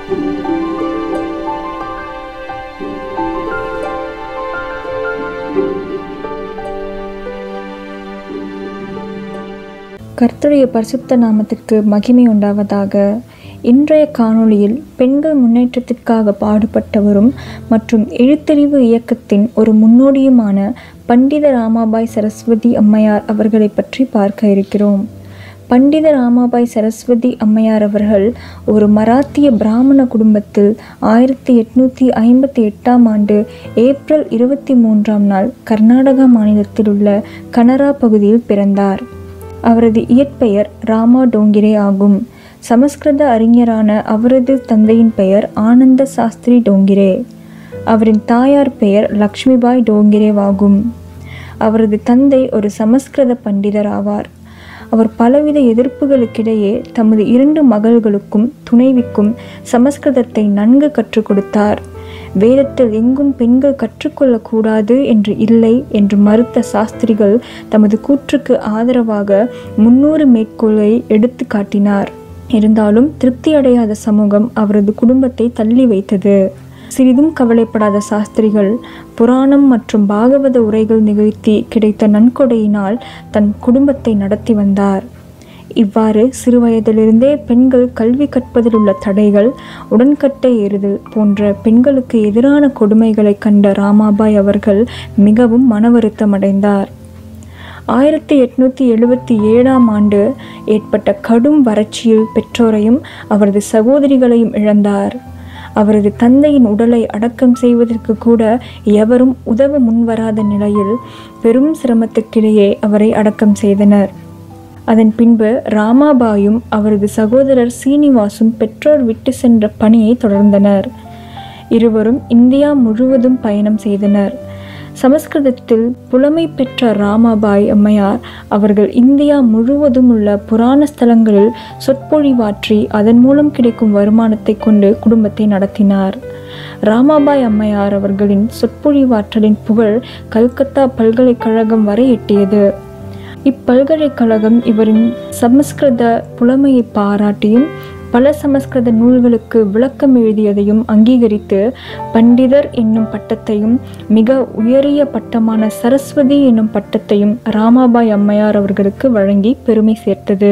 கர்த்தருடைய பரிசுத்த நாமத்திற்கு மகிமை உண்டாவதாக இன்றைய காணொளியில் பெண்கள் முன்னேற்றத்திற்காக பாடுபட்டவரும் மற்றும் எழுத்தறிவு இயக்கத்தின் ஒரு முன்னோடியுமான பண்டித ராமாபாய் சரஸ்வதி அம்மையார் அவர்களை பற்றி பார்க்க இருக்கிறோம் பண்டித ராமாபாய் சரஸ்வதி அம்மையார் அவர்கள் ஒரு மராத்திய பிராமண குடும்பத்தில் ஆயிரத்தி எட்நூற்றி ஐம்பத்தி எட்டாம் ஆண்டு ஏப்ரல் இருபத்தி மூன்றாம் நாள் கர்நாடகா மாநிலத்தில் உள்ள கனரா பகுதியில் பிறந்தார் அவரது இயற்பெயர் ராமா டோங்கிரே ஆகும் சமஸ்கிருத அறிஞரான அவரது தந்தையின் பெயர் ஆனந்த சாஸ்திரி டோங்கிரே அவரின் தாயார் பெயர் லக்ஷ்மிபாய் டோங்கிரேவாகும் அவரது தந்தை ஒரு சமஸ்கிருத பண்டிதர் ஆவார் அவர் பலவித எதிர்ப்புகளுக்கிடையே தமது இரண்டு மகள்களுக்கும் துணைவிக்கும் சமஸ்கிருதத்தை நன்கு கற்றுக் கொடுத்தார் வேதத்தில் எங்கும் பெண்கள் கற்றுக்கொள்ளக்கூடாது என்று இல்லை என்று மறுத்த சாஸ்திரிகள் தமது கூற்றுக்கு ஆதரவாக முன்னூறு மேற்கோளை எடுத்து காட்டினார் இருந்தாலும் திருப்தி அடையாத சமூகம் அவரது குடும்பத்தை தள்ளி வைத்தது சிறிதும் கவலைப்படாத சாஸ்திரிகள் புராணம் மற்றும் பாகவத உரைகள் நிகழ்த்தி கிடைத்த நன்கொடையினால் தன் குடும்பத்தை நடத்தி வந்தார் இவ்வாறு சிறுவயதிலிருந்தே பெண்கள் கல்வி கற்பதில் உள்ள தடைகள் உடன்கட்டை ஏறுதல் போன்ற பெண்களுக்கு எதிரான கொடுமைகளை கண்ட ராமாபாய் அவர்கள் மிகவும் மன வருத்தமடைந்தார் ஆயிரத்தி எட்நூற்றி எழுபத்தி ஏழாம் ஆண்டு ஏற்பட்ட கடும் வறட்சியில் பெற்றோரையும் அவரது சகோதரிகளையும் இழந்தார் அவரது தந்தையின் உடலை அடக்கம் செய்வதற்கு கூட எவரும் உதவ முன்வராத நிலையில் பெரும் சிரமத்துக்கிடையே அவரை அடக்கம் செய்தனர் அதன் பின்பு ராமாபாயும் அவரது சகோதரர் சீனிவாசும் பெற்றோர் விட்டு சென்ற பணியை தொடர்ந்தனர் இருவரும் இந்தியா முழுவதும் பயணம் செய்தனர் சமஸ்கிருதத்தில் புலமை பெற்ற ராமாபாய் அம்மையார் அவர்கள் இந்தியா முழுவதும் உள்ள புராண ஸ்தலங்களில் சொற்பொழிவாற்றி அதன் மூலம் கிடைக்கும் வருமானத்தை கொண்டு குடும்பத்தை நடத்தினார் ராமாபாய் அம்மையார் அவர்களின் சொற்பொழிவாற்றலின் புகழ் கல்கத்தா பல்கலைக்கழகம் வரை எட்டியது இப்பல்கலைக்கழகம் இவரின் சமஸ்கிருத புலமையை பாராட்டியும் பல சமஸ்கிருத நூல்களுக்கு விளக்கம் எழுதியதையும் அங்கீகரித்து பண்டிதர் என்னும் பட்டத்தையும் மிக உயரிய பட்டமான சரஸ்வதி என்னும் பட்டத்தையும் ராமாபாய் அம்மையார் அவர்களுக்கு வழங்கி பெருமை சேர்த்தது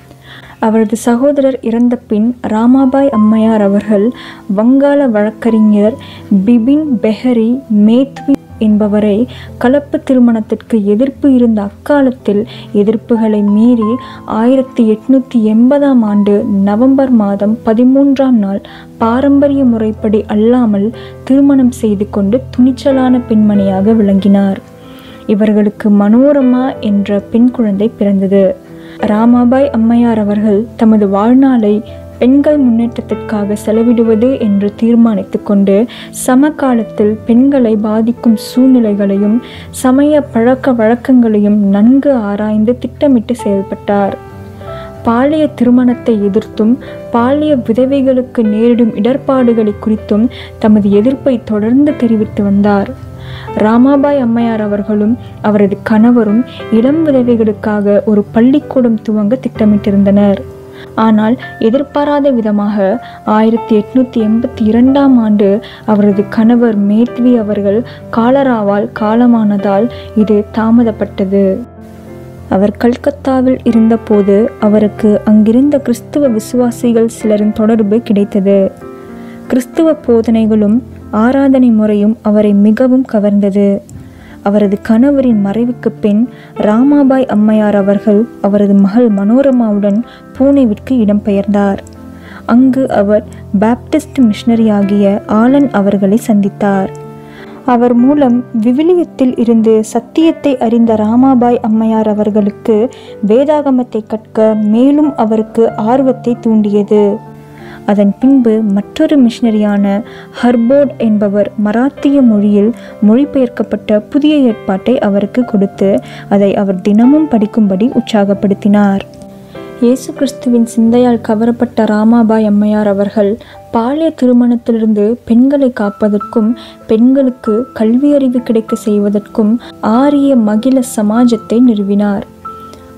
அவரது சகோதரர் இறந்த பின் ராமாபாய் அம்மையார் அவர்கள் வங்காள வழக்கறிஞர் பிபின் பெஹரி மேத்வி என்பவரை கலப்பு திருமணத்திற்கு எதிர்ப்பு இருந்த அக்காலத்தில் எதிர்ப்புகளை மீறி ஆயிரத்தி எட்நூற்றி எண்பதாம் ஆண்டு நவம்பர் மாதம் பதிமூன்றாம் நாள் பாரம்பரிய முறைப்படி அல்லாமல் திருமணம் செய்து கொண்டு துணிச்சலான பெண்மணியாக விளங்கினார் இவர்களுக்கு மனோரமா என்ற பெண் குழந்தை பிறந்தது ராமாபாய் அம்மையார் அவர்கள் தமது வாழ்நாளை பெண்கள் முன்னேற்றத்திற்காக செலவிடுவது என்று தீர்மானித்து கொண்டு சமகாலத்தில் பெண்களை பாதிக்கும் சூழ்நிலைகளையும் சமய பழக்க வழக்கங்களையும் நன்கு ஆராய்ந்து திட்டமிட்டு செயல்பட்டார் பாலிய திருமணத்தை எதிர்த்தும் பாலிய விதவைகளுக்கு நேரிடும் இடர்பாடுகளை குறித்தும் தமது எதிர்ப்பை தொடர்ந்து தெரிவித்து வந்தார் ராமாபாய் அம்மையார் அவர்களும் அவரது கணவரும் இளம் விதவைகளுக்காக ஒரு பள்ளிக்கூடம் துவங்க திட்டமிட்டிருந்தனர் ஆனால் எதிர்பாராத விதமாக ஆயிரத்தி எட்நூத்தி எண்பத்தி இரண்டாம் ஆண்டு அவரது கணவர் மேத்வி அவர்கள் காலராவால் காலமானதால் இது தாமதப்பட்டது அவர் கல்கத்தாவில் இருந்தபோது அவருக்கு அங்கிருந்த கிறிஸ்துவ விசுவாசிகள் சிலரின் தொடர்பு கிடைத்தது கிறிஸ்துவ போதனைகளும் ஆராதனை முறையும் அவரை மிகவும் கவர்ந்தது அவரது கணவரின் மறைவுக்கு பின் ராமாபாய் அம்மையார் அவர்கள் அவரது மகள் மனோரமாவுடன் பூனேவிற்கு இடம்பெயர்ந்தார் அங்கு அவர் பாப்டிஸ்ட் மிஷனரியாகிய ஆலன் அவர்களை சந்தித்தார் அவர் மூலம் விவிலியத்தில் இருந்து சத்தியத்தை அறிந்த ராமாபாய் அம்மையார் அவர்களுக்கு வேதாகமத்தை கற்க மேலும் அவருக்கு ஆர்வத்தை தூண்டியது அதன் பின்பு மற்றொரு மிஷனரியான ஹர்போர்ட் என்பவர் மராத்திய மொழியில் மொழிபெயர்க்கப்பட்ட புதிய ஏற்பாட்டை அவருக்கு கொடுத்து அதை அவர் தினமும் படிக்கும்படி உற்சாகப்படுத்தினார் இயேசு கிறிஸ்துவின் சிந்தையால் கவரப்பட்ட ராமாபாய் அம்மையார் அவர்கள் பாலிய திருமணத்திலிருந்து பெண்களை காப்பதற்கும் பெண்களுக்கு கல்வி அறிவு கிடைக்க செய்வதற்கும் ஆரிய மகிழ சமாஜத்தை நிறுவினார்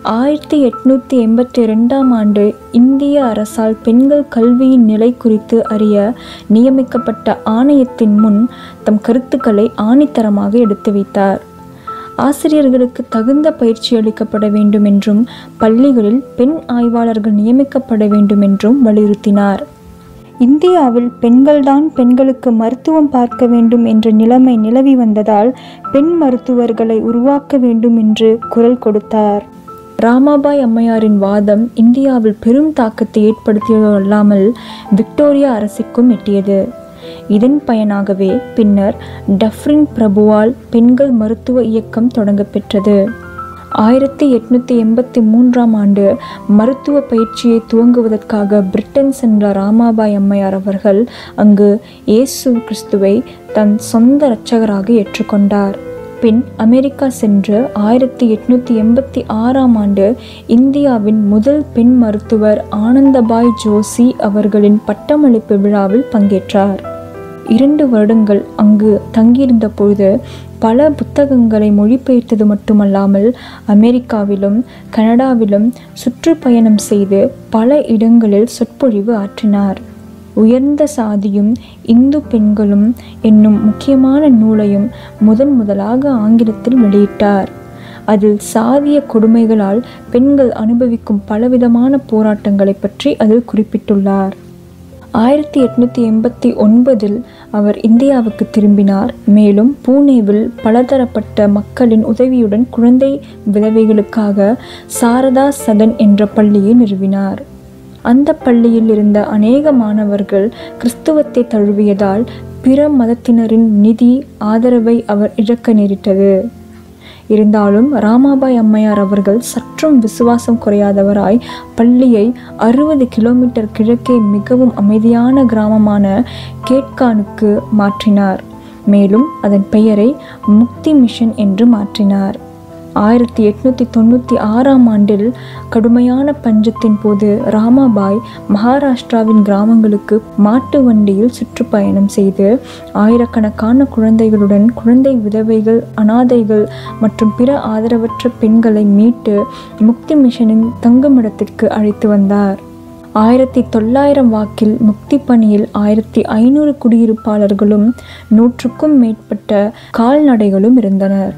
ஆயிரத்தி எட்நூற்றி எண்பத்தி ரெண்டாம் ஆண்டு இந்திய அரசால் பெண்கள் கல்வியின் நிலை குறித்து அறிய நியமிக்கப்பட்ட ஆணையத்தின் முன் தம் கருத்துக்களை ஆணித்தரமாக எடுத்து வைத்தார் ஆசிரியர்களுக்கு தகுந்த பயிற்சி அளிக்கப்பட வேண்டும் என்றும் பள்ளிகளில் பெண் ஆய்வாளர்கள் நியமிக்கப்பட வேண்டும் என்றும் வலியுறுத்தினார் இந்தியாவில் பெண்கள்தான் பெண்களுக்கு மருத்துவம் பார்க்க வேண்டும் என்ற நிலைமை நிலவி வந்ததால் பெண் மருத்துவர்களை உருவாக்க வேண்டும் என்று குரல் கொடுத்தார் ராமாபாய் அம்மையாரின் வாதம் இந்தியாவில் பெரும் தாக்கத்தை ஏற்படுத்தியதோ அல்லாமல் விக்டோரியா அரசுக்கும் எட்டியது இதன் பயனாகவே பின்னர் டஃப்ரின் பிரபுவால் பெண்கள் மருத்துவ இயக்கம் தொடங்கப்பெற்றது ஆயிரத்தி எட்நூற்றி எண்பத்தி மூன்றாம் ஆண்டு மருத்துவ பயிற்சியை துவங்குவதற்காக பிரிட்டன் சென்ற ராமாபாய் அம்மையார் அவர்கள் அங்கு இயேசு கிறிஸ்துவை தன் சொந்த இரட்சகராக ஏற்றுக்கொண்டார் பின் அமெரிக்கா சென்று ஆயிரத்தி எட்நூற்றி எண்பத்தி ஆறாம் ஆண்டு இந்தியாவின் முதல் பெண் மருத்துவர் ஆனந்தபாய் ஜோஷி அவர்களின் பட்டமளிப்பு விழாவில் பங்கேற்றார் இரண்டு வருடங்கள் அங்கு தங்கியிருந்த பொழுது பல புத்தகங்களை மொழிபெயர்த்தது மட்டுமல்லாமல் அமெரிக்காவிலும் கனடாவிலும் சுற்றுப்பயணம் செய்து பல இடங்களில் சொற்பொழிவு ஆற்றினார் உயர்ந்த சாதியும் இந்து பெண்களும் என்னும் முக்கியமான நூலையும் முதன் முதலாக ஆங்கிலத்தில் வெளியிட்டார் அதில் சாதிய கொடுமைகளால் பெண்கள் அனுபவிக்கும் பலவிதமான போராட்டங்களை பற்றி அதில் குறிப்பிட்டுள்ளார் ஆயிரத்தி எட்நூற்றி எண்பத்தி ஒன்பதில் அவர் இந்தியாவுக்கு திரும்பினார் மேலும் பூனேவில் பலதரப்பட்ட மக்களின் உதவியுடன் குழந்தை விதவைகளுக்காக சாரதா சதன் என்ற பள்ளியை நிறுவினார் அந்த பள்ளியில் இருந்த அநேக மாணவர்கள் கிறிஸ்துவத்தை தழுவியதால் பிற மதத்தினரின் நிதி ஆதரவை அவர் இழக்க நேரிட்டது இருந்தாலும் ராமாபாய் அம்மையார் அவர்கள் சற்றும் விசுவாசம் குறையாதவராய் பள்ளியை அறுபது கிலோமீட்டர் கிழக்கே மிகவும் அமைதியான கிராமமான கேட்கானுக்கு மாற்றினார் மேலும் அதன் பெயரை முக்தி மிஷன் என்று மாற்றினார் ஆயிரத்தி எட்நூற்றி தொண்ணூற்றி ஆறாம் ஆண்டில் கடுமையான பஞ்சத்தின் போது ராமாபாய் மகாராஷ்டிராவின் கிராமங்களுக்கு மாட்டு வண்டியில் சுற்றுப்பயணம் செய்து ஆயிரக்கணக்கான குழந்தைகளுடன் குழந்தை விதவைகள் அனாதைகள் மற்றும் பிற ஆதரவற்ற பெண்களை மீட்டு முக்தி மிஷனின் தங்குமிடத்திற்கு அழைத்து வந்தார் ஆயிரத்தி தொள்ளாயிரம் வாக்கில் முக்தி பணியில் ஆயிரத்தி ஐநூறு குடியிருப்பாளர்களும் நூற்றுக்கும் மேற்பட்ட கால்நடைகளும் இருந்தனர்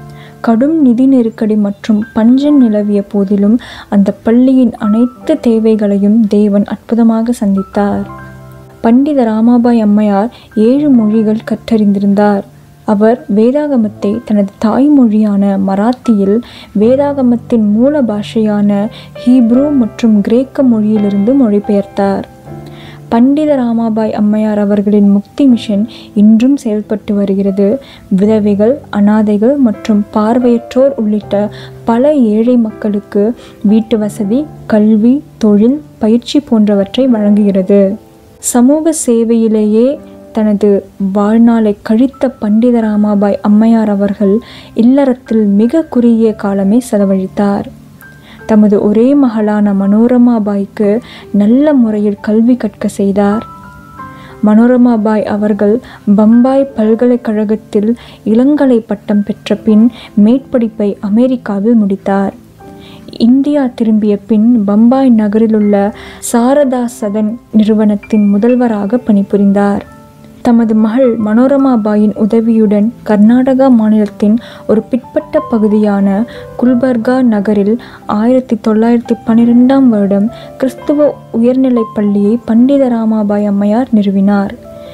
கடும் நிதி நெருக்கடி மற்றும் பஞ்சம் நிலவிய போதிலும் அந்த பள்ளியின் அனைத்து தேவைகளையும் தேவன் அற்புதமாக சந்தித்தார் பண்டித ராமாபாய் அம்மையார் ஏழு மொழிகள் கற்றறிந்திருந்தார் அவர் வேதாகமத்தை தனது தாய்மொழியான மராத்தியில் வேதாகமத்தின் மூல பாஷையான ஹீப்ரூ மற்றும் கிரேக்க மொழியிலிருந்து மொழிபெயர்த்தார் பண்டித ராமாபாய் அம்மையார் அவர்களின் முக்தி மிஷன் இன்றும் செயல்பட்டு வருகிறது விதவைகள் அனாதைகள் மற்றும் பார்வையற்றோர் உள்ளிட்ட பல ஏழை மக்களுக்கு வீட்டு வசதி கல்வி தொழில் பயிற்சி போன்றவற்றை வழங்குகிறது சமூக சேவையிலேயே தனது வாழ்நாளை கழித்த பண்டித ராமாபாய் அம்மையார் அவர்கள் இல்லறத்தில் மிக குறுகிய காலமே செலவழித்தார் தமது ஒரே மகளான மனோரமாபாய்க்கு நல்ல முறையில் கல்வி கற்க செய்தார் மனோரமாபாய் அவர்கள் பம்பாய் பல்கலைக்கழகத்தில் இளங்கலை பட்டம் பெற்ற பின் மேற்படிப்பை அமெரிக்காவில் முடித்தார் இந்தியா திரும்பிய பின் பம்பாய் நகரிலுள்ள சாரதா சதன் நிறுவனத்தின் முதல்வராக பணிபுரிந்தார் தமது மகள் மனோரமாபாயின் உதவியுடன் கர்நாடகா மாநிலத்தின் ஒரு பிற்பட்ட பகுதியான குல்பர்கா நகரில் ஆயிரத்தி தொள்ளாயிரத்தி பன்னிரெண்டாம் வருடம் கிறிஸ்துவ உயர்நிலைப் பள்ளியை பண்டித ராமாபாய் அம்மையார் நிறுவினார்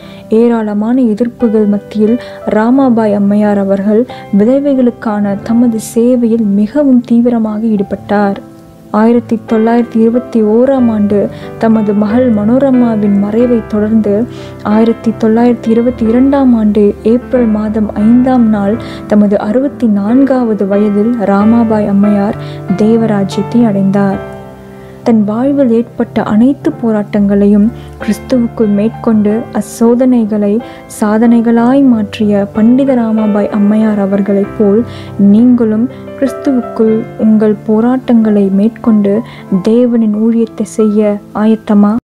ஏராளமான எதிர்ப்புகள் மத்தியில் ராமாபாய் அம்மையார் அவர்கள் விதவைகளுக்கான தமது சேவையில் மிகவும் தீவிரமாக ஈடுபட்டார் ஆயிரத்தி தொள்ளாயிரத்தி இருபத்தி ஓராம் ஆண்டு தமது மகள் மனோரமாவின் மறைவை தொடர்ந்து ஆயிரத்தி தொள்ளாயிரத்தி இருபத்தி இரண்டாம் ஆண்டு ஏப்ரல் மாதம் ஐந்தாம் நாள் தமது அறுபத்தி நான்காவது வயதில் ராமாபாய் அம்மையார் தேவராஜ்யத்தை அடைந்தார் தன் வாழ்வில் ஏற்பட்ட அனைத்து போராட்டங்களையும் கிறிஸ்துவுக்குள் மேற்கொண்டு அச்சோதனைகளை சாதனைகளாய் மாற்றிய பண்டித ராமாபாய் அம்மையார் அவர்களைப் போல் நீங்களும் கிறிஸ்துவுக்குள் உங்கள் போராட்டங்களை மேற்கொண்டு தேவனின் ஊழியத்தை செய்ய ஆயத்தமா